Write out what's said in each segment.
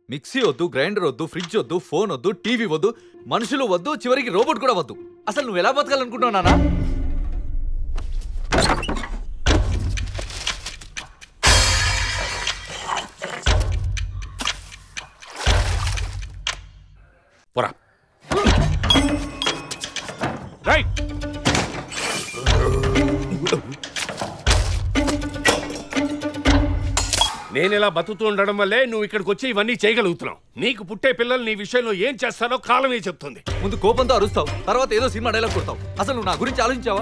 mixie వద్దు grinder వద్దు fridge వద్దు ఫోన్ వద్దు టీవీ వద్దు మనుషులు వద్దు చివరికి రోబోట్ కూడా వద్దు అసలు నువ్వు ఎలా బతకాలనుకుంటున్నావు నాన్న పోరా రైట్ నేను ఇలా బతుకుతూ ఉండడం వల్లే నువ్వు ఇక్కడికి వచ్చి ఇవన్నీ చేయగలుగుతున్నావు నీకు పుట్టే పిల్లలు నీ విషయంలో ఏం చేస్తారో కాలమే చెప్తుంది ముందు కోపంతో అరుస్తావు తర్వాత ఏదో సినిమా డైలాగ్ కొడతావు అసలు నువ్వు నా గురించి ఆలోచించావా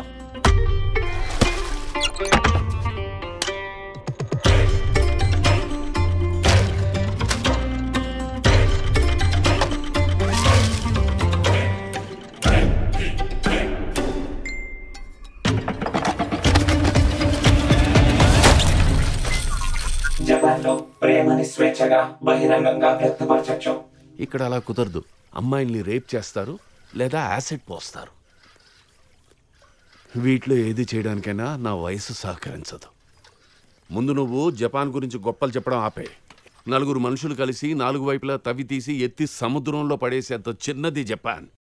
జపాన్లో ప్రేమని స్వేచ్ఛగా బహిరంగంగా వ్యక్తపరచచ్చు ఇక్కడ అలా కుదరదు అమ్మాయిల్ని రేప్ చేస్తారు లేదా యాసిడ్ పోస్తారు వీటిలో ఏది చేయడానికైనా నా వయసు సహకరించదు ముందు నువ్వు జపాన్ గురించి గొప్పలు చెప్పడం ఆపే నలుగురు మనుషులు కలిసి నాలుగు వైపులా తవ్వి తీసి ఎత్తి సముద్రంలో పడేసేంత చిన్నది జపాన్